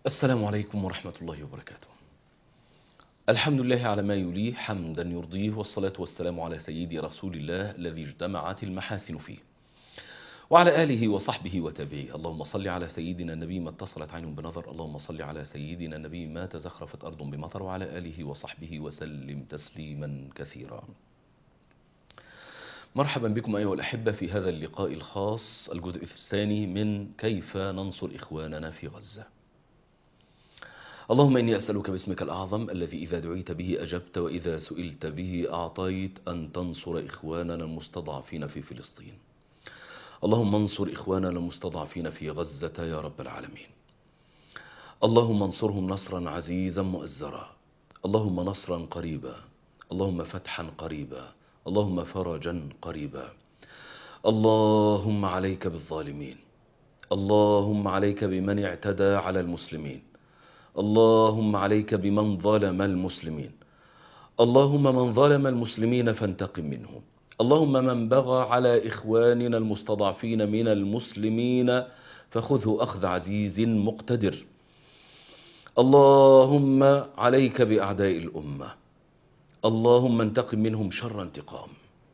السلام عليكم ورحمة الله وبركاته الحمد لله على ما يليه حمدا يرضيه والصلاة والسلام على سيدي رسول الله الذي اجتمعت المحاسن فيه وعلى آله وصحبه وتابعيه اللهم صل على سيدنا النبي ما اتصلت عين بنظر اللهم صل على سيدنا النبي ما تزخرفت أرض بمطر وعلى آله وصحبه وسلم تسليما كثيرا مرحبا بكم أيها الأحبة في هذا اللقاء الخاص الجزء الثاني من كيف ننصر إخواننا في غزة اللهم إني أسألك باسمك الأعظم الذي إذا دعيت به أجبت وإذا سئلت به أعطيت أن تنصر إخواننا المستضعفين في فلسطين اللهم انصر إخواننا المستضعفين في غزة يا رب العالمين اللهم انصرهم نصرا عزيزا مؤزرا اللهم نصرا قريبا اللهم فتحا قريبا اللهم فرجا قريبا اللهم عليك بالظالمين اللهم عليك بمن اعتدى على المسلمين اللهم عليك بمن ظلم المسلمين اللهم من ظلم المسلمين فانتقم منه اللهم من بغى على إخواننا المستضعفين من المسلمين فخذه أخذ عزيز مقتدر اللهم عليك بأعداء الأمة اللهم انتقم منهم شر انتقام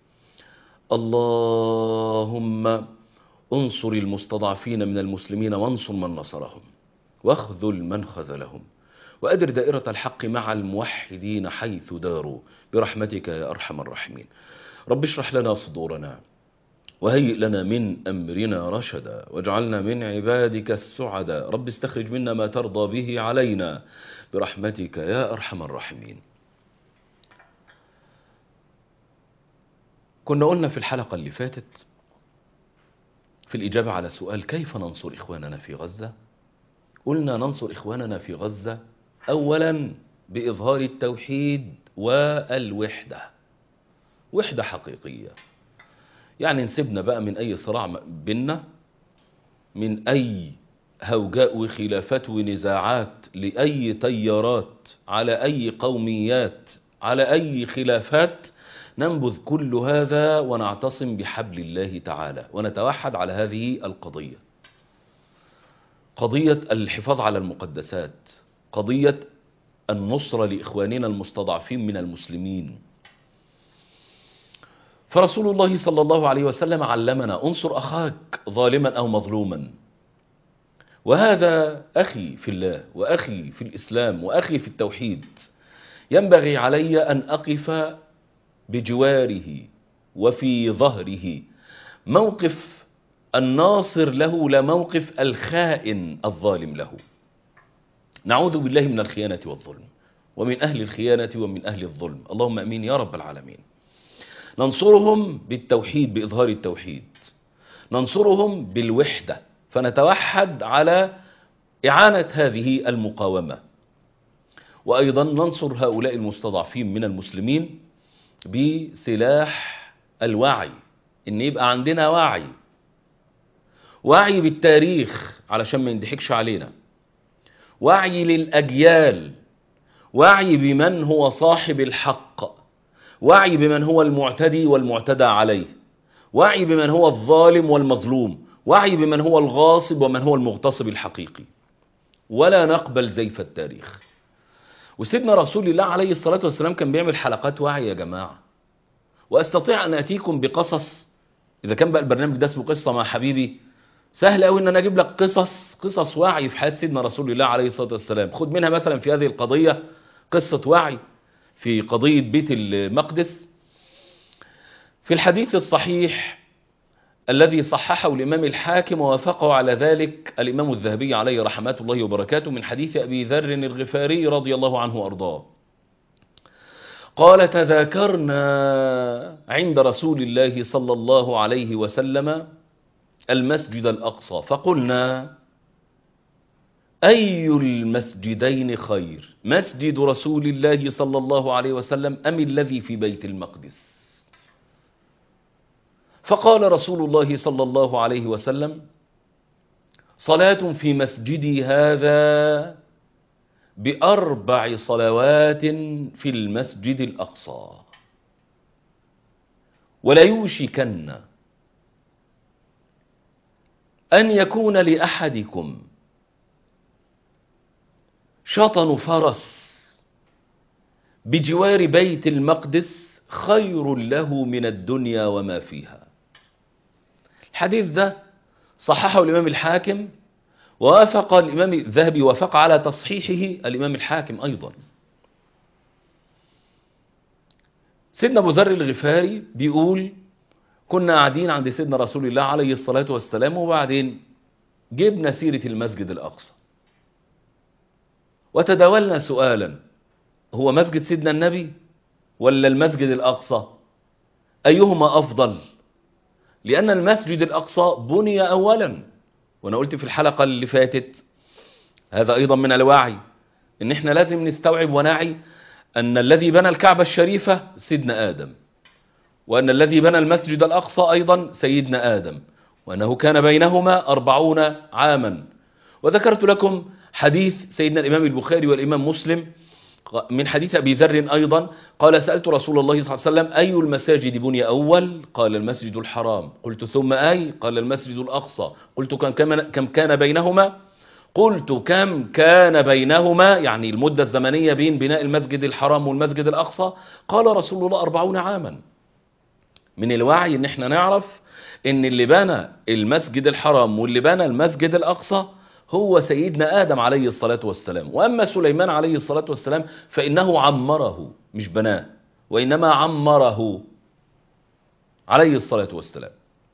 اللهم انصر المستضعفين من المسلمين وانصر من نصرهم واخذل من خذلهم وأدر دائرة الحق مع الموحدين حيث داروا برحمتك يا أرحم الراحمين رب اشرح لنا صدورنا وهيئ لنا من أمرنا رشدا واجعلنا من عبادك السعدا رب استخرج منا ما ترضى به علينا برحمتك يا أرحم الراحمين كنا قلنا في الحلقة اللي فاتت في الإجابة على سؤال كيف ننصر إخواننا في غزة قلنا ننصر إخواننا في غزة أولا بإظهار التوحيد والوحدة وحدة حقيقية يعني نسيبنا بقى من أي صراع بيننا من أي هوجاء وخلافات ونزاعات لأي تيارات على أي قوميات على أي خلافات ننبذ كل هذا ونعتصم بحبل الله تعالى ونتوحد على هذه القضية قضية الحفاظ على المقدسات قضية النصرة لإخواننا المستضعفين من المسلمين فرسول الله صلى الله عليه وسلم علمنا انصر أخاك ظالما أو مظلوما وهذا أخي في الله وأخي في الإسلام وأخي في التوحيد ينبغي علي أن أقف بجواره وفي ظهره موقف الناصر له لا موقف الخائن الظالم له نعوذ بالله من الخيانة والظلم ومن أهل الخيانة ومن أهل الظلم اللهم أمين يا رب العالمين ننصرهم بالتوحيد بإظهار التوحيد ننصرهم بالوحدة فنتوحد على إعانة هذه المقاومة وأيضا ننصر هؤلاء المستضعفين من المسلمين بسلاح الوعي إن يبقى عندنا وعي وعي بالتاريخ علشان ما يندحكش علينا وعي للأجيال وعي بمن هو صاحب الحق وعي بمن هو المعتدي والمعتدى عليه وعي بمن هو الظالم والمظلوم وعي بمن هو الغاصب ومن هو المغتصب الحقيقي ولا نقبل زيف التاريخ وسيدنا رسول الله عليه الصلاة والسلام كان بيعمل حلقات وعي يا جماعة وأستطيع أن أتيكم بقصص إذا كان بقى البرنامج ده اسمه قصة مع حبيبي سهل قوي ان انا اجيب لك قصص قصص وعي في حياه سيدنا رسول الله عليه الصلاه والسلام خد منها مثلا في هذه القضيه قصه وعي في قضيه بيت المقدس في الحديث الصحيح الذي صححه الامام الحاكم ووافقه على ذلك الامام الذهبي عليه رحمات الله وبركاته من حديث ابي ذر الغفاري رضي الله عنه وارضاه قال تذاكرنا عند رسول الله صلى الله عليه وسلم المسجد الأقصى فقلنا أي المسجدين خير مسجد رسول الله صلى الله عليه وسلم أم الذي في بيت المقدس فقال رسول الله صلى الله عليه وسلم صلاة في مسجدي هذا بأربع صلوات في المسجد الأقصى ولا يوشكن أن يكون لأحدكم شطن فرس بجوار بيت المقدس خير له من الدنيا وما فيها الحديث ده صححه الإمام الحاكم ووافق الإمام الذهبي وافق على تصحيحه الإمام الحاكم أيضا سيدنا أبو ذر الغفاري بيقول كنا قاعدين عند سيدنا رسول الله عليه الصلاة والسلام وبعدين جبنا سيرة المسجد الأقصى وتداولنا سؤالا هو مسجد سيدنا النبي ولا المسجد الأقصى أيهما أفضل لأن المسجد الأقصى بني أولا وأنا قلت في الحلقة اللي فاتت هذا أيضا من الوعي إن إحنا لازم نستوعب ونعي أن الذي بنى الكعبة الشريفة سيدنا آدم وأن الذي بنى المسجد الأقصى أيضا سيدنا آدم وأنه كان بينهما أربعون عاما وذكرت لكم حديث سيدنا الإمام البخاري والإمام مسلم من حديث أبي ذر أيضا قال سألت رسول الله صلى الله عليه وسلم أي المساجد بني أول قال المسجد الحرام قلت ثم أي قال المسجد الأقصى قلت كم, كم كان بينهما قلت كم كان بينهما يعني المدة الزمنية بين بناء المسجد الحرام والمسجد الأقصى قال رسول الله أربعون عاما من الوعي ان احنا نعرف ان اللي بنى المسجد الحرام واللي بنى المسجد الأقصى هو سيدنا آدم عليه الصلاة والسلام وأما سليمان عليه الصلاة والسلام فإنه عمره مش بناه وإنما عمره عليه الصلاة والسلام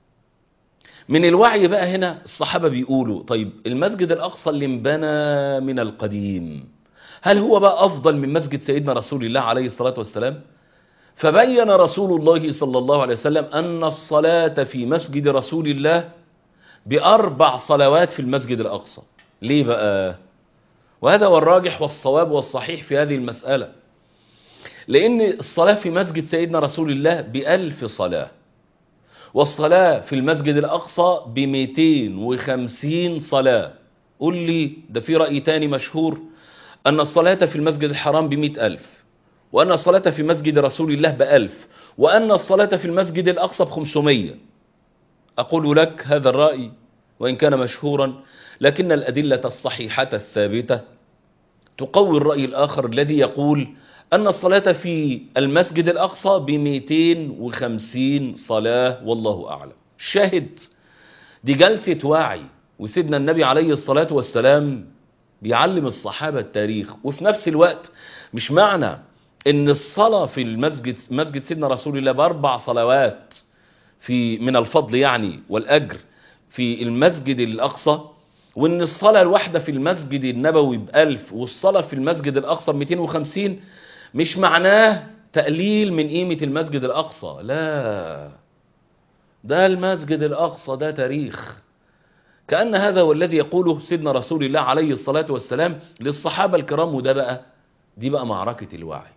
من الوعي بقى هنا الصحابة بيقولوا طيب المسجد الأقصى اللي انبنى من القديم هل هو بقى أفضل من مسجد سيدنا رسول الله عليه الصلاة والسلام فبين رسول الله صلى الله عليه وسلم أن الصلاة في مسجد رسول الله بأربع صلوات في المسجد الأقصى ليه بقى وهذا هو الراجح والصواب والصحيح في هذه المسألة لأن الصلاة في مسجد سيدنا رسول الله بألف صلاة والصلاة في المسجد الأقصى بميتين وخمسين صلاة قل لي ده في رأي تاني مشهور أن الصلاة في المسجد الحرام بمئة ألف وأن الصلاة في مسجد رسول الله بألف وأن الصلاة في المسجد الأقصى بخمسمية أقول لك هذا الرأي وإن كان مشهورا لكن الأدلة الصحيحة الثابتة تقوي الرأي الآخر الذي يقول أن الصلاة في المسجد الأقصى بمئتين وخمسين صلاة والله أعلم شاهد دي جلسة وعي وسيدنا النبي عليه الصلاة والسلام بيعلم الصحابة التاريخ وفي نفس الوقت مش معنى ان الصلاة في المسجد مسجد سيدنا رسول الله باربع صلوات في من الفضل يعني والأجر في المسجد الأقصى وان الصلاة الواحدة في المسجد النبوي بألف والصلاة في المسجد الأقصى بمئتين وخمسين مش معناه تقليل من قيمة المسجد الأقصى لا ده المسجد الأقصى ده تاريخ كأن هذا هو الذي يقوله سيدنا رسول الله عليه الصلاة والسلام للصحابة الكرام وده بقى دي بقى معركة الوعي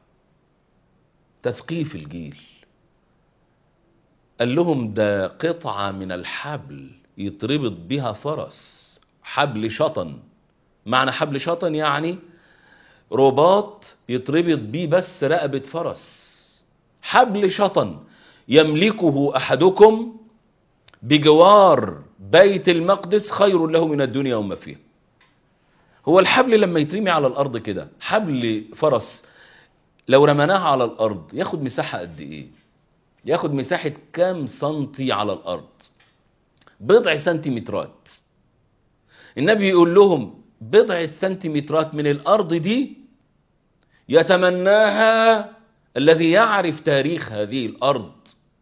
تثقيف الجيل قال لهم ده قطعة من الحبل يتربط بها فرس حبل شطن معنى حبل شطن يعني رباط يتربط بيه بس رقبة فرس حبل شطن يملكه أحدكم بجوار بيت المقدس خير له من الدنيا وما فيها هو الحبل لما يترمي على الأرض كده حبل فرس لو رمناه على الأرض ياخد مساحة قد إيه ياخد مساحة كام سنتي على الأرض بضع سنتيمترات النبي يقول لهم بضع السنتيمترات من الأرض دي يتمناها الذي يعرف تاريخ هذه الأرض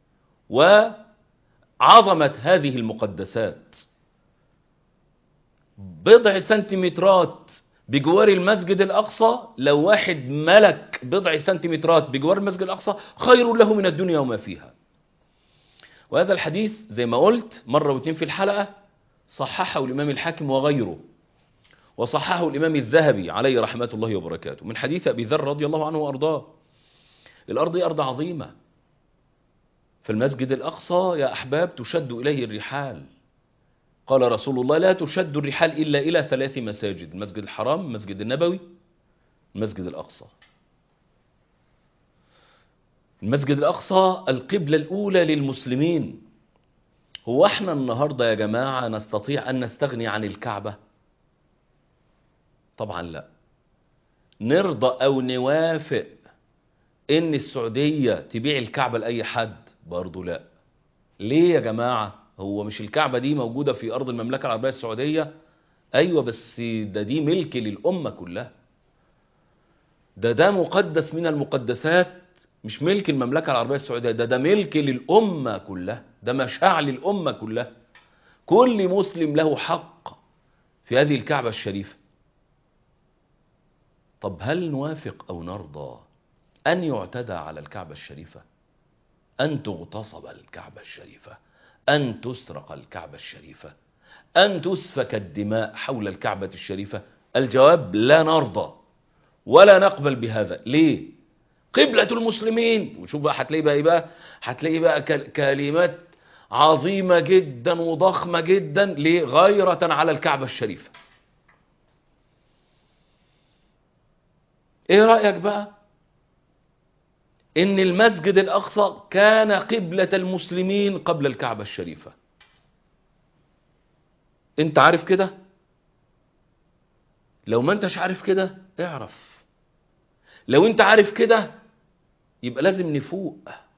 وعظمة هذه المقدسات بضع سنتيمترات بجوار المسجد الأقصى لو واحد ملك بضع سنتيمترات بجوار المسجد الأقصى خير له من الدنيا وما فيها وهذا الحديث زي ما قلت مرة واتنين في الحلقة صححه الإمام الحاكم وغيره وصححه الإمام الذهبي عليه رحمة الله وبركاته من حديث أبي ذر رضي الله عنه وأرضاه الأرض دي أرض عظيمة فالمسجد الأقصى يا أحباب تشد إليه الرحال قال رسول الله لا تشد الرحال إلا إلى ثلاث مساجد المسجد الحرام المسجد النبوي المسجد الأقصى المسجد الأقصى القبلة الأولى للمسلمين هو احنا النهاردة يا جماعة نستطيع أن نستغني عن الكعبة طبعا لا نرضى او نوافق ان السعودية تبيع الكعبة لأي حد برضو لا ليه يا جماعة هو مش الكعبة دي موجودة في أرض المملكة العربية السعودية أيوة بس ده دي ملك للأمة كلها ده ده مقدس من المقدسات مش ملك المملكة العربية السعودية ده ده ملك للأمة كلها ده مشاعر للأمة كلها كل مسلم له حق في هذه الكعبة الشريفة طب هل نوافق أو نرضى أن يعتدى على الكعبة الشريفة أن تغتصب الكعبة الشريفة أن تسرق الكعبة الشريفة أن تسفك الدماء حول الكعبة الشريفة الجواب لا نرضى ولا نقبل بهذا ليه قبلة المسلمين وشوف بقى هتلاقي بقى ايه بقى هتلاقي بقى كلمات عظيمة جدا وضخمة جدا ليه غيرة على الكعبة الشريفة ايه رأيك بقى ان المسجد الاقصى كان قبلة المسلمين قبل الكعبة الشريفة انت عارف كده لو ما انتش عارف كده اعرف لو انت عارف كده يبقى لازم نفوق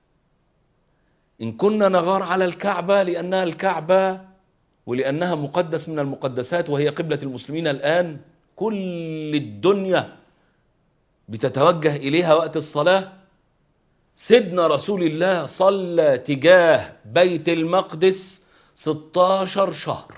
ان كنا نغار على الكعبة لانها الكعبة ولانها مقدس من المقدسات وهي قبلة المسلمين الان كل الدنيا بتتوجه اليها وقت الصلاه سيدنا رسول الله صلى تجاه بيت المقدس 16 شهر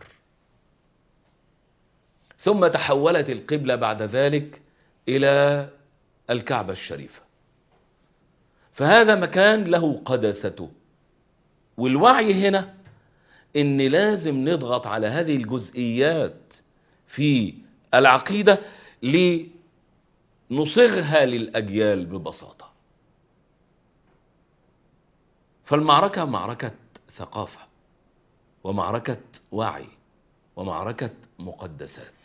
ثم تحولت القبلة بعد ذلك إلى الكعبة الشريفة فهذا مكان له قداسته والوعي هنا ان لازم نضغط على هذه الجزئيات في العقيدة لنصغها للأجيال ببساطة فالمعركة معركة ثقافة ومعركة وعي ومعركة مقدسات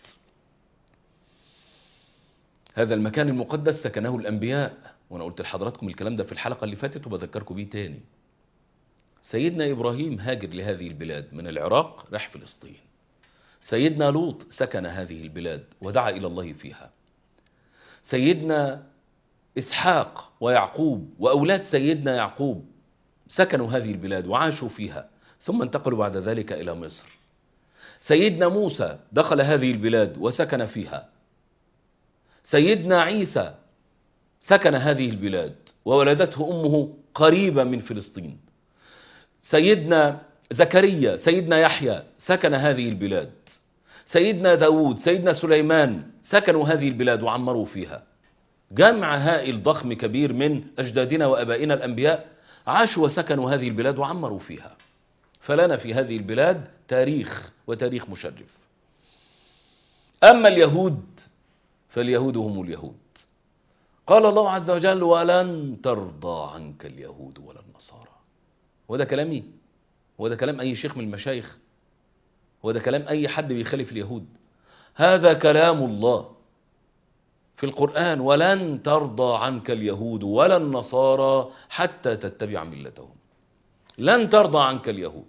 هذا المكان المقدس سكنه الأنبياء وأنا قلت لحضراتكم الكلام ده في الحلقة اللي فاتت وبذكركم بيه تاني سيدنا إبراهيم هاجر لهذه البلاد من العراق راح فلسطين سيدنا لوط سكن هذه البلاد ودعا إلى الله فيها سيدنا إسحاق ويعقوب وأولاد سيدنا يعقوب سكنوا هذه البلاد وعاشوا فيها ثم انتقلوا بعد ذلك إلى مصر سيدنا موسى دخل هذه البلاد وسكن فيها سيدنا عيسى سكن هذه البلاد وولدته أمه قريبة من فلسطين سيدنا زكريا سيدنا يحيى سكن هذه البلاد سيدنا داود سيدنا سليمان سكنوا هذه البلاد وعمروا فيها جمع هائل ضخم كبير من أجدادنا وأبائنا الأنبياء عاشوا وسكنوا هذه البلاد وعمروا فيها فلنا في هذه البلاد تاريخ وتاريخ مشرف أما اليهود فاليهود هم اليهود قال الله عز وجل ولن ترضى عنك اليهود ولا النصارى وده كلامي وده كلام أي شيخ من المشايخ وده كلام أي حد بيخالف اليهود هذا كلام الله في القرآن ولن ترضى عنك اليهود ولا النصارى حتى تتبع ملتهم لن ترضى عنك اليهود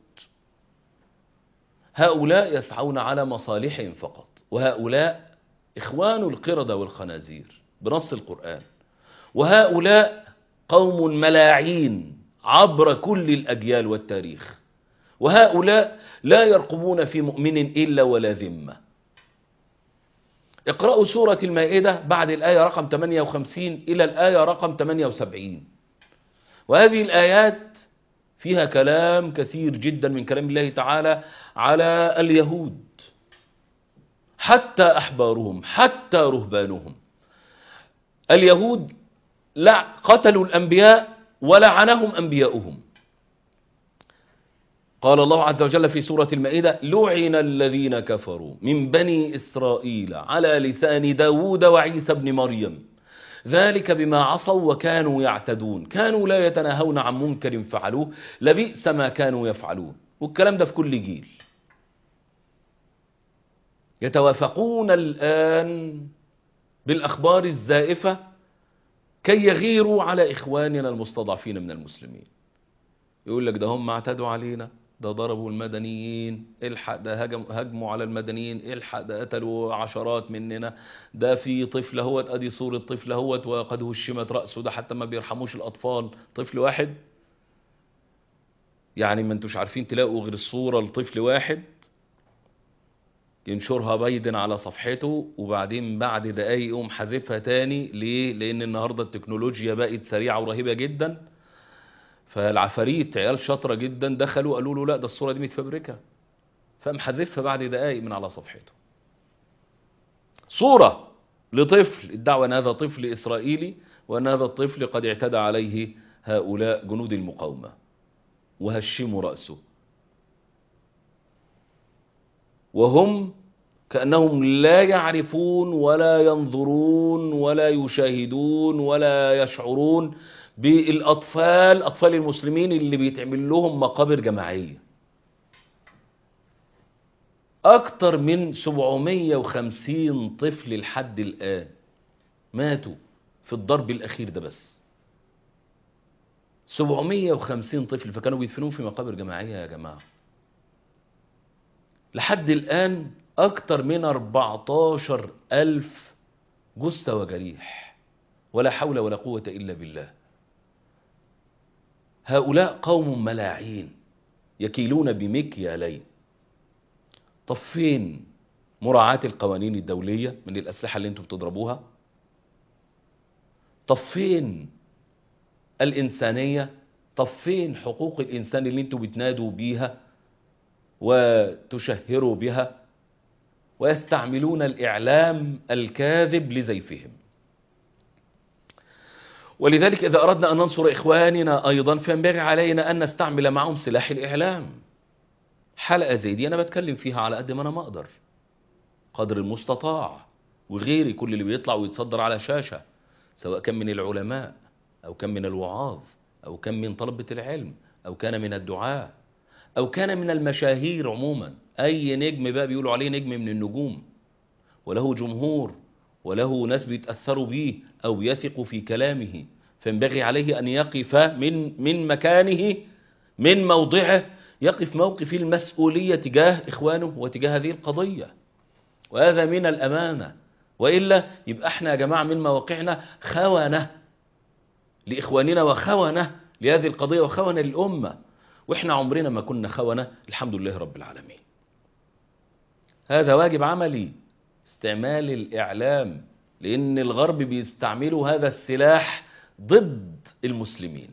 هؤلاء يسعون على مصالحهم فقط وهؤلاء إخوان القردة والخنازير بنص القرآن وهؤلاء قوم ملاعين عبر كل الأجيال والتاريخ وهؤلاء لا يرقبون في مؤمن إلا ولا ذمة اقرأوا سورة المائدة بعد الآية رقم 58 إلى الآية رقم 78 وهذه الآيات فيها كلام كثير جدا من كلام الله تعالى على اليهود حتى أحبارهم حتى رهبانهم اليهود لا قتلوا الأنبياء ولعنهم أنبياؤهم قال الله عز وجل في سورة المائدة لعن الذين كفروا من بني إسرائيل على لسان داود وعيسى بن مريم ذلك بما عصوا وكانوا يعتدون كانوا لا يتناهون عن منكر فعلوه لبئس ما كانوا يفعلون والكلام ده في كل جيل يتوافقون الآن بالأخبار الزائفة كي يغيروا على إخواننا المستضعفين من المسلمين يقول لك ده هم اعتدوا علينا ده ضربوا المدنيين الحق ده هجم هجموا على المدنيين الحق ده قتلوا عشرات مننا ده في طفل اهوت ادي صورة طفل اهوت وقد هشمت رأسه ده حتى ما بيرحموش الأطفال طفل واحد يعني ما انتوش عارفين تلاقوا غير الصورة لطفل واحد ينشرها بايدن على صفحته وبعدين بعد دقايق يقوم حذفها تاني ليه؟ لأن النهاردة التكنولوجيا بقت سريعة ورهيبة جدا فالعفاريت عيال شاطرة جدا دخلوا قالوا له لا ده الصورة دي متفبركة فقام حذفها بعد دقايق من على صفحته صورة لطفل ادعوا أن هذا طفل إسرائيلي وأن هذا الطفل قد اعتدى عليه هؤلاء جنود المقاومة وهشموا رأسه وهم كأنهم لا يعرفون ولا ينظرون ولا يشاهدون ولا يشعرون بالأطفال أطفال المسلمين اللي بيتعمل لهم مقابر جماعية أكتر من 750 طفل لحد الآن ماتوا في الضرب الأخير ده بس 750 طفل فكانوا بيدفنون في مقابر جماعية يا جماعة لحد الآن أكتر من 14 ألف جثة وجريح ولا حول ولا قوة إلا بالله هؤلاء قوم ملاعين يكيلون بمكيالين طب فين مراعاة القوانين الدولية من الأسلحة اللي انتم بتضربوها طب فين الإنسانية طب فين حقوق الإنسان اللي انتم بتنادوا بيها وتشهروا بها ويستعملون الإعلام الكاذب لزيفهم ولذلك إذا أردنا أن ننصر إخواننا أيضا فينبغي علينا أن نستعمل معهم سلاح الإعلام حلقة زي دي أنا بتكلم فيها على قد ما أنا ما أقدر قدر المستطاع وغيري كل اللي بيطلع ويتصدر على شاشة سواء كان من العلماء أو كان من الوعاظ أو كان من طلبة العلم أو كان من الدعاة أو كان من المشاهير عموما أي نجم بقى بيقولوا عليه نجم من النجوم وله جمهور وله ناس بيتأثروا به أو يثقوا في كلامه فينبغي عليه أن يقف من من مكانه من موضعه يقف موقف المسؤولية تجاه إخوانه وتجاه هذه القضية وهذا من الأمانة وإلا يبقى احنا يا جماعة من مواقعنا خونة لإخواننا وخونة لهذه القضية وخونة للأمة وإحنا عمرنا ما كنا خونة الحمد لله رب العالمين هذا واجب عملي استعمال الإعلام لأن الغرب بيستعملوا هذا السلاح ضد المسلمين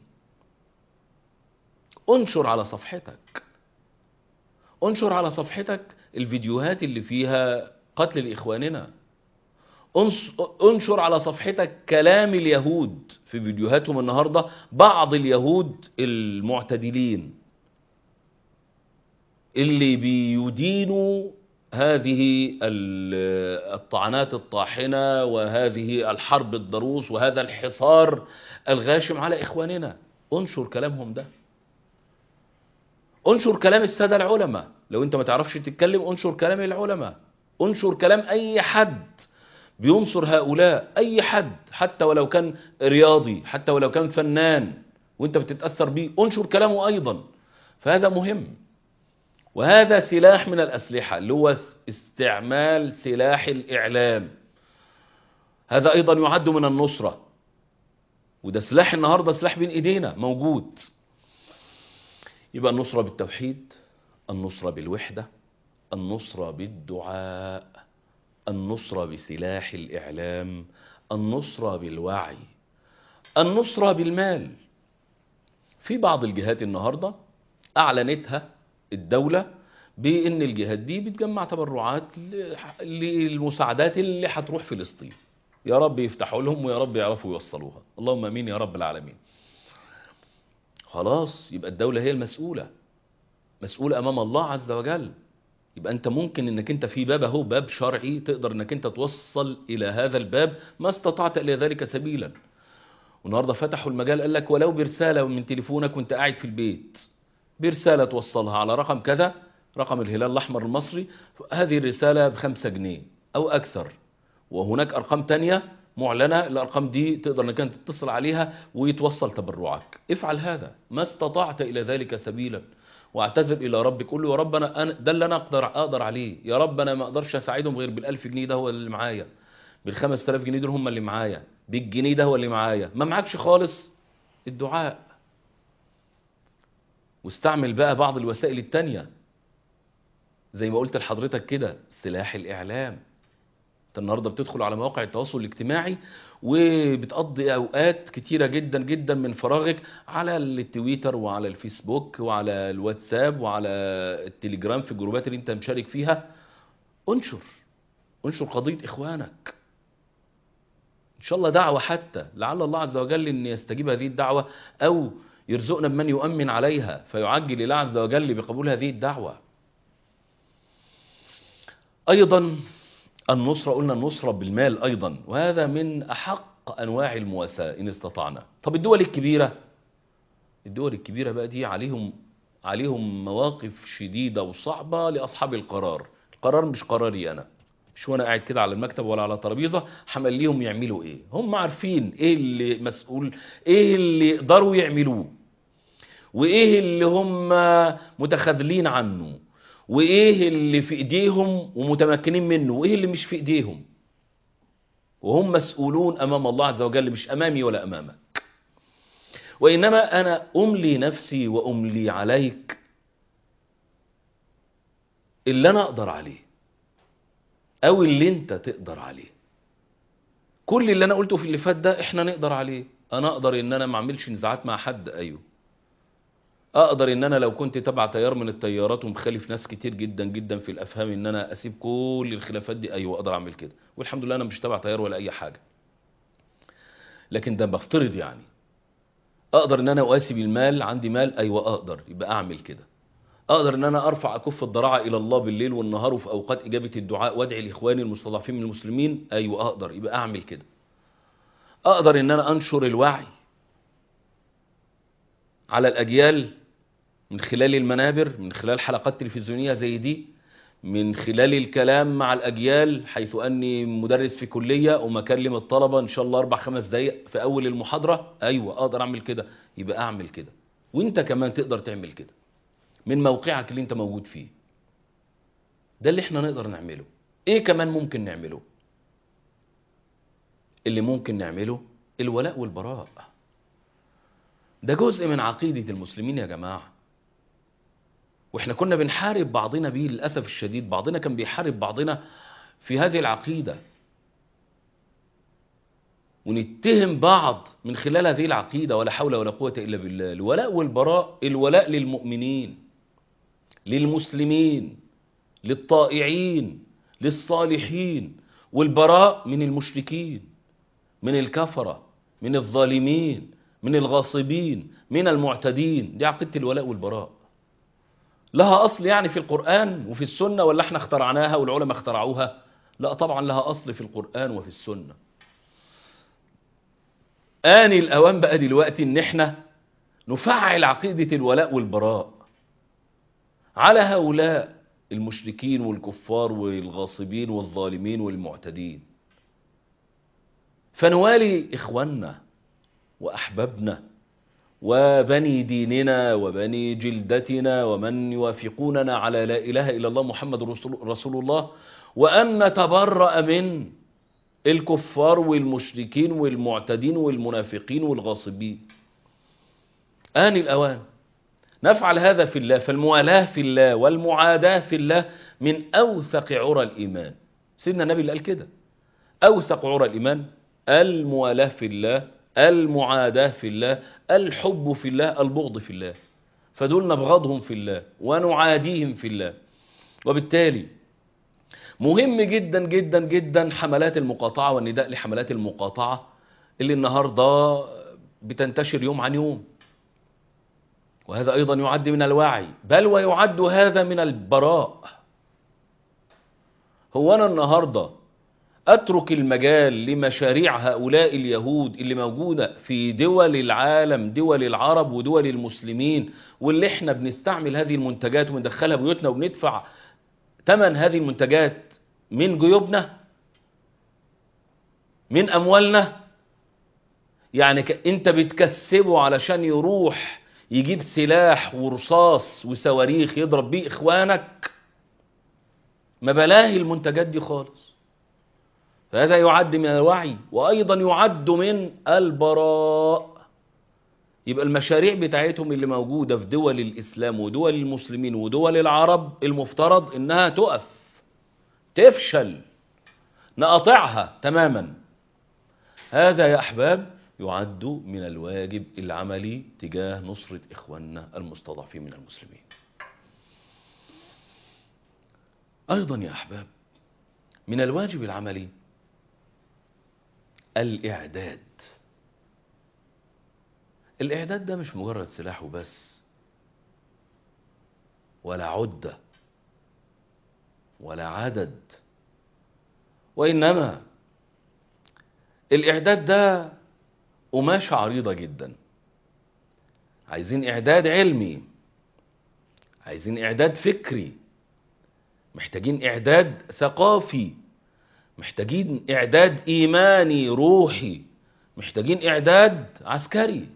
انشر على صفحتك انشر على صفحتك الفيديوهات اللي فيها قتل لإخواننا انشر على صفحتك كلام اليهود في فيديوهاتهم النهاردة بعض اليهود المعتدلين اللي بيدينوا هذه الطعنات الطاحنة وهذه الحرب الضروس وهذا الحصار الغاشم على إخواننا انشر كلامهم ده انشر كلام السادة العلماء لو انت ما تعرفش تتكلم انشر كلام العلماء انشر كلام اي حد بينصر هؤلاء اي حد حتى ولو كان رياضي حتى ولو كان فنان وانت بتتأثر بيه انشر كلامه ايضا فهذا مهم وهذا سلاح من الأسلحة اللي هو استعمال سلاح الإعلام هذا أيضا يعد من النصرة وده سلاح النهاردة سلاح بين إيدينا موجود يبقى النصرة بالتوحيد النصرة بالوحدة النصرة بالدعاء النصرة بسلاح الإعلام النصرة بالوعي النصرة بالمال في بعض الجهات النهاردة أعلنتها الدولة بأن الجهات دي بتجمع تبرعات للمساعدات اللي هتروح فلسطين يا رب يفتحوا لهم ويا رب يعرفوا يوصلوها اللهم امين يا رب العالمين خلاص يبقى الدولة هي المسؤولة مسؤولة امام الله عز وجل يبقى انت ممكن انك انت في باب اهو باب شرعي تقدر انك انت توصل الى هذا الباب ما استطعت الى ذلك سبيلا والنهارده فتحوا المجال قال لك ولو برسالة من تليفونك وانت قاعد في البيت برسالة توصلها على رقم كذا رقم الهلال الأحمر المصري هذه الرسالة بخمسة جنيه أو أكثر وهناك أرقام تانية معلنة الأرقام دي تقدر أنك أنت تتصل عليها ويتوصل تبرعك افعل هذا ما استطعت إلى ذلك سبيلا واعتذر الى ربك قول له يا رب انا أنا- ده اللي انا اقدر اقدر عليه يا رب انا ما اقدرش اساعدهم غير بالألف جنيه ده هو اللي معايا بالخمس تلاف جنيه دول هم اللي معايا بالجنيه ده هو اللي معايا ما معكش خالص الدعاء واستعمل بقى بعض الوسائل التانية زي ما قلت لحضرتك كده سلاح الإعلام انت النهارده بتدخل على مواقع التواصل الاجتماعي وبتقضي اوقات كتيره جدا جدا من فراغك على التويتر وعلى الفيسبوك وعلى الواتساب وعلى التليجرام في الجروبات اللي انت مشارك فيها انشر انشر قضيه اخوانك ان شاء الله دعوه حتى لعل الله عز وجل ان يستجيب هذه الدعوه او يرزقنا بمن يؤمن عليها فيعجل الله عز وجل بقبول هذه الدعوه ايضا النصرة قلنا النصرة بالمال أيضا وهذا من أحق أنواع المواساة إن استطعنا طب الدول الكبيرة الدول الكبيرة بقى دي عليهم عليهم مواقف شديدة وصعبة لأصحاب القرار القرار مش قراري أنا مش وانا قاعد كده على المكتب ولا على ترابيزه همليهم يعملوا ايه هم عارفين ايه اللي مسؤول ايه اللي يقدروا يعملوه وايه اللي هم متخاذلين عنه وايه اللي في ايديهم ومتمكنين منه وايه اللي مش في ايديهم وهم مسؤولون امام الله عز وجل مش امامي ولا امامك وانما انا املي نفسي واملي عليك اللي انا اقدر عليه او اللي انت تقدر عليه كل اللي انا قلته في اللي فات ده احنا نقدر عليه انا اقدر ان انا ما اعملش نزاعات مع حد ايوه اقدر ان انا لو كنت تبع تيار من التيارات ومخالف ناس كتير جدا جدا في الافهام ان انا اسيب كل الخلافات دي ايوه اقدر اعمل كده والحمد لله انا مش تبع تيار ولا اي حاجه لكن ده بفترض يعني اقدر ان انا اقاسي بالمال عندي مال ايوه اقدر يبقى اعمل كده اقدر ان انا ارفع اكف الضراعه الى الله بالليل والنهار وفي اوقات اجابه الدعاء وادعي لاخواني المستضعفين من المسلمين ايوه اقدر يبقى اعمل كده اقدر ان انا انشر الوعي على الاجيال من خلال المنابر من خلال حلقات تلفزيونيه زي دي من خلال الكلام مع الاجيال حيث اني مدرس في كليه ومكلم الطلبه ان شاء الله اربع خمس دقائق في اول المحاضره ايوه اقدر اعمل كده يبقى اعمل كده وانت كمان تقدر تعمل كده من موقعك اللي انت موجود فيه ده اللي احنا نقدر نعمله ايه كمان ممكن نعمله اللي ممكن نعمله الولاء والبراء ده جزء من عقيدة المسلمين يا جماعة واحنا كنا بنحارب بعضنا بيه للأسف الشديد بعضنا كان بيحارب بعضنا في هذه العقيدة ونتهم بعض من خلال هذه العقيدة ولا حول ولا قوة إلا بالله الولاء والبراء الولاء للمؤمنين للمسلمين للطائعين للصالحين والبراء من المشركين من الكفرة من الظالمين من الغاصبين من المعتدين دي عقيدة الولاء والبراء لها أصل يعني في القرآن وفي السنة ولا احنا اخترعناها والعلماء اخترعوها لا طبعا لها أصل في القرآن وفي السنة آن الأوان بقى دلوقتي ان احنا نفعل عقيدة الولاء والبراء على هؤلاء المشركين والكفار والغاصبين والظالمين والمعتدين فنوالي إخواننا وأحبابنا وبني ديننا وبني جلدتنا ومن يوافقوننا على لا إله إلا الله محمد رسول, رسول الله وأن نتبرأ من الكفار والمشركين والمعتدين والمنافقين والغاصبين آن الأوان نفعل هذا في الله فالموالاة في الله والمعاداة في الله من أوثق عرى الإيمان سيدنا النبي اللي قال كده أوثق عرى الإيمان الموالاة في الله المعاداة في الله الحب في الله البغض في الله فدول نبغضهم في الله ونعاديهم في الله وبالتالي مهم جدا جدا جدا حملات المقاطعة والنداء لحملات المقاطعة اللي النهاردة بتنتشر يوم عن يوم وهذا أيضا يعد من الوعي بل ويعد هذا من البراء هو أنا النهاردة أترك المجال لمشاريع هؤلاء اليهود اللي موجودة في دول العالم دول العرب ودول المسلمين واللي احنا بنستعمل هذه المنتجات وندخلها بيوتنا وبندفع ثمن هذه المنتجات من جيوبنا من أموالنا يعني ك... انت بتكسبه علشان يروح يجيب سلاح ورصاص وصواريخ يضرب بيه اخوانك ما بلاهي المنتجات دي خالص فهذا يعد من الوعي وايضا يعد من البراء يبقى المشاريع بتاعتهم اللي موجودة في دول الإسلام ودول المسلمين ودول العرب المفترض إنها تقف تفشل نقطعها تماما هذا يا أحباب يعد من الواجب العملي تجاه نصرة إخواننا المستضعفين من المسلمين أيضا يا أحباب من الواجب العملي الإعداد الإعداد ده مش مجرد سلاح وبس ولا عدة ولا عدد وإنما الإعداد ده قماشة عريضة جدا عايزين إعداد علمي عايزين إعداد فكري محتاجين إعداد ثقافي محتاجين إعداد إيماني روحي محتاجين إعداد عسكري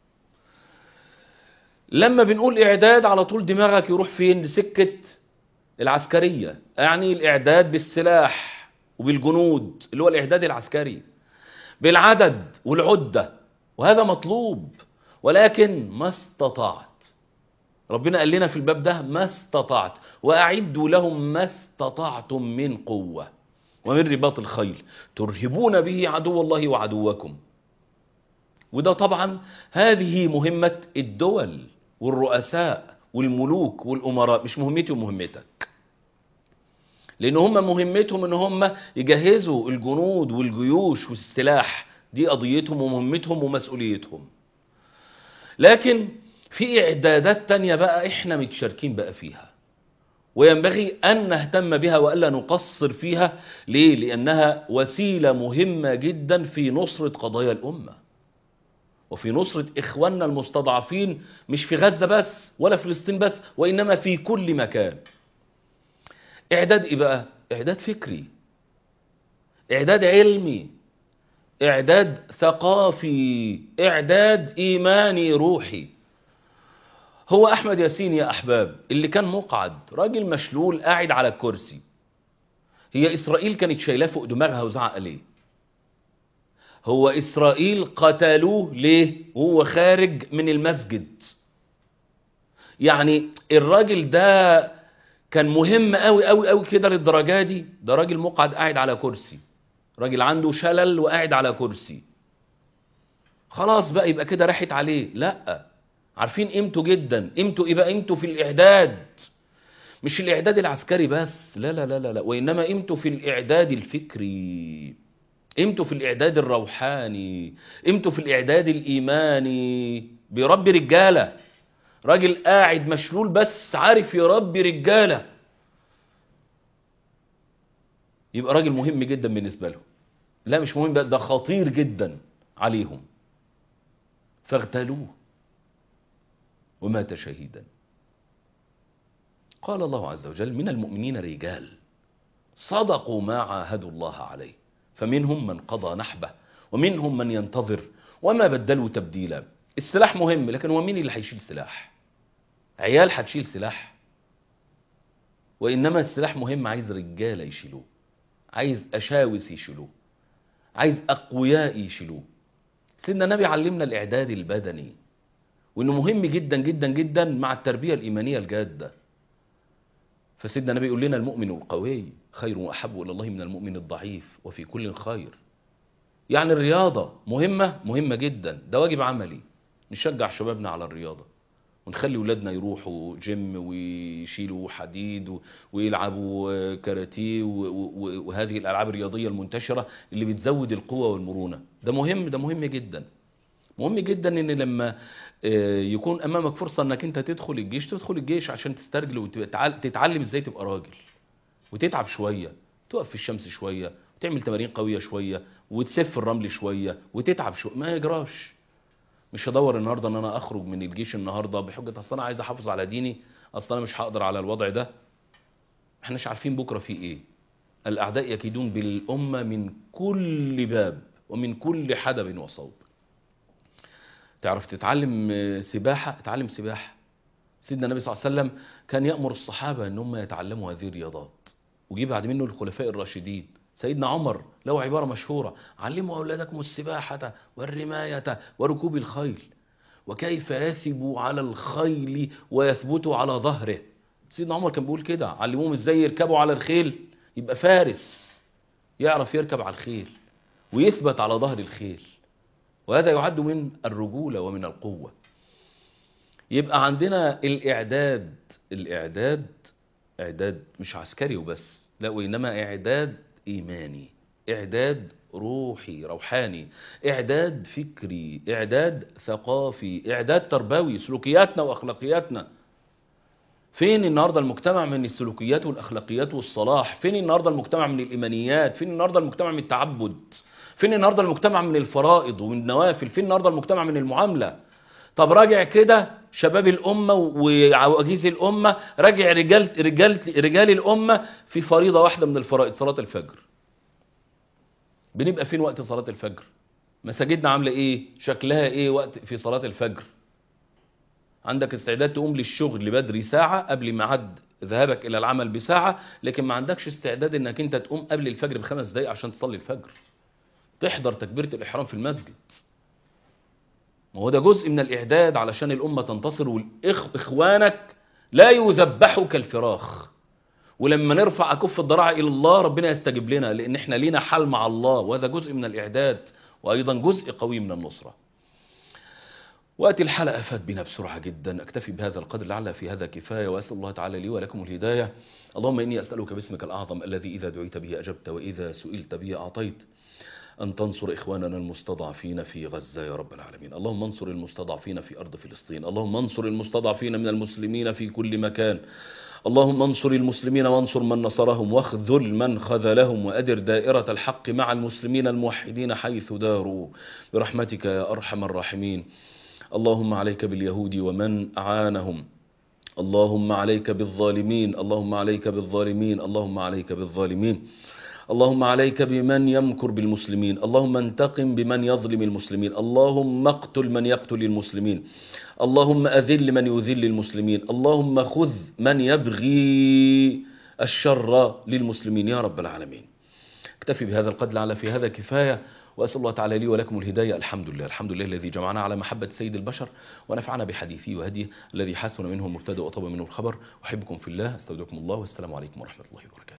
لما بنقول إعداد على طول دماغك يروح فين لسكة العسكرية يعني الإعداد بالسلاح وبالجنود اللي هو الإعداد العسكري بالعدد والعدة وهذا مطلوب ولكن ما استطعت ربنا قال لنا في الباب ده ما استطعت وأعدوا لهم ما استطعتم من قوة ومن رباط الخيل ترهبون به عدو الله وعدوكم وده طبعا هذه مهمة الدول والرؤساء والملوك والأمراء مش مهمتي ومهمتك لأن هم مهمتهم ان هم يجهزوا الجنود والجيوش والسلاح دي قضيتهم ومهمتهم ومسؤوليتهم لكن في إعدادات تانية بقى احنا متشاركين بقى فيها وينبغي أن نهتم بها وألا نقصر فيها ليه؟ لأنها وسيلة مهمة جدا في نصرة قضايا الأمة وفي نصرة إخواننا المستضعفين مش في غزة بس ولا فلسطين بس وإنما في كل مكان إعداد إيه بقى؟ إعداد فكري إعداد علمي إعداد ثقافي إعداد إيماني روحي هو أحمد ياسين يا أحباب اللي كان مقعد راجل مشلول قاعد على الكرسي هي إسرائيل كانت شايلاه فوق دماغها وزعق ليه هو إسرائيل قتلوه ليه وهو خارج من المسجد يعني الراجل ده كان مهم قوي قوي قوي كده للدرجة دي ده راجل مقعد قاعد على كرسي راجل عنده شلل وقاعد على كرسي خلاص بقى يبقى كده راحت عليه لا عارفين قيمته جدا قيمته ايه بقى قيمته في الاعداد مش الاعداد العسكري بس لا لا لا لا, لا. وانما قيمته في الاعداد الفكري قيمته في الاعداد الروحاني قيمته في الاعداد الايماني بيربي رجاله راجل قاعد مشلول بس عارف يربي رجاله يبقى راجل مهم جدا بالنسبه له لا مش مهم ده خطير جدا عليهم فاغتالوه ومات شهيدا قال الله عز وجل من المؤمنين رجال صدقوا ما عاهدوا الله عليه فمنهم من قضى نحبه ومنهم من ينتظر وما بدلوا تبديلا السلاح مهم لكن هو مين اللي هيشيل سلاح عيال هتشيل سلاح وإنما السلاح مهم عايز رجالة يشيلوه عايز أشاوس يشيلوه عايز أقوياء يشيلوه سيدنا النبي علمنا الإعداد البدني وإنه مهم جدا جدا جدا مع التربية الإيمانية الجادة فسيدنا النبي يقول لنا المؤمن القوي خير وأحب إلى الله من المؤمن الضعيف وفي كل خير يعني الرياضة مهمة مهمة جدا ده واجب عملي نشجع شبابنا على الرياضة ونخلي ولادنا يروحوا جيم ويشيلوا حديد ويلعبوا كاراتيه وهذه الألعاب الرياضية المنتشرة اللي بتزود القوة والمرونة ده مهم ده مهم جدا مهم جدا ان لما يكون امامك فرصة انك انت تدخل الجيش تدخل الجيش عشان تسترجل وتتعلم ازاي تبقى راجل وتتعب شوية تقف في الشمس شوية وتعمل تمارين قوية شوية وتسف الرمل شوية وتتعب شوية ما يجراش مش هدور النهاردة ان انا اخرج من الجيش النهاردة بحجة اصل انا عايز احافظ على ديني اصل انا مش هقدر على الوضع ده احنا مش عارفين بكرة في ايه الاعداء يكيدون بالامة من كل باب ومن كل حدب وصوب تعرف تتعلم آه، سباحة اتعلم سباحة سيدنا النبي صلى الله عليه وسلم كان يأمر الصحابة ان هم يتعلموا هذه الرياضات وجي بعد منه الخلفاء الراشدين سيدنا عمر له عبارة مشهورة علموا أولادكم السباحة والرماية وركوب الخيل وكيف يثبوا على الخيل ويثبتوا على ظهره سيدنا عمر كان بيقول كده علموهم ازاي يركبوا على الخيل يبقى فارس يعرف يركب على الخيل ويثبت على ظهر الخيل وهذا يعد من الرجولة ومن القوة يبقى عندنا الإعداد الإعداد إعداد مش عسكري وبس لا وإنما إعداد إيماني إعداد روحي روحاني إعداد فكري إعداد ثقافي إعداد تربوي سلوكياتنا وأخلاقياتنا فين النهاردة المجتمع من السلوكيات والأخلاقيات والصلاح فين النهاردة المجتمع من الإيمانيات فين النهاردة المجتمع من التعبد فين النهاردة المجتمع من الفرائض ومن النوافل فين النهاردة المجتمع من المعاملة طب راجع كده شباب الأمة وعواجيز الأمة راجع رجال, رجال, رجال الأمة في فريضة واحدة من الفرائض صلاة الفجر بنبقى فين وقت صلاة الفجر مساجدنا عاملة ايه شكلها ايه وقت في صلاة الفجر عندك استعداد تقوم للشغل بدري ساعة قبل ميعاد ذهابك إلى العمل بساعة لكن ما عندكش استعداد انك انت تقوم قبل الفجر بخمس دقايق عشان تصلي الفجر تحضر تكبيرة الإحرام في المسجد ما هو ده جزء من الإعداد علشان الأمة تنتصر والإخوانك لا يذبحوا كالفراخ ولما نرفع أكف الضراعة إلى الله ربنا يستجيب لنا لأن احنا لينا حال مع الله وهذا جزء من الإعداد وأيضا جزء قوي من النصرة وقت الحلقة فات بنا بسرعة جدا أكتفي بهذا القدر لعل في هذا كفاية وأسأل الله تعالى لي ولكم الهداية اللهم إني أسألك باسمك الأعظم الذي إذا دعيت به أجبت وإذا سئلت به أعطيت أن تنصر إخواننا المستضعفين في غزة يا رب العالمين اللهم انصر المستضعفين في أرض فلسطين اللهم انصر المستضعفين من المسلمين في كل مكان اللهم انصر المسلمين وانصر من نصرهم واخذل من خذلهم وأدر دائرة الحق مع المسلمين الموحدين حيث داروا برحمتك يا أرحم الراحمين اللهم عليك باليهود ومن أعانهم اللهم عليك بالظالمين اللهم عليك بالظالمين اللهم عليك بالظالمين اللهم عليك بمن يمكر بالمسلمين اللهم انتقم بمن يظلم المسلمين اللهم اقتل من يقتل المسلمين اللهم أذل من يذل المسلمين اللهم خذ من يبغي الشر للمسلمين يا رب العالمين اكتفي بهذا القدر لعل في هذا كفاية وأسأل الله تعالى لي ولكم الهداية الحمد لله الحمد لله الذي جمعنا على محبة سيد البشر ونفعنا بحديثه وهديه الذي حسن منه المبتدأ وطب منه الخبر أحبكم في الله استودعكم الله والسلام عليكم ورحمة الله وبركاته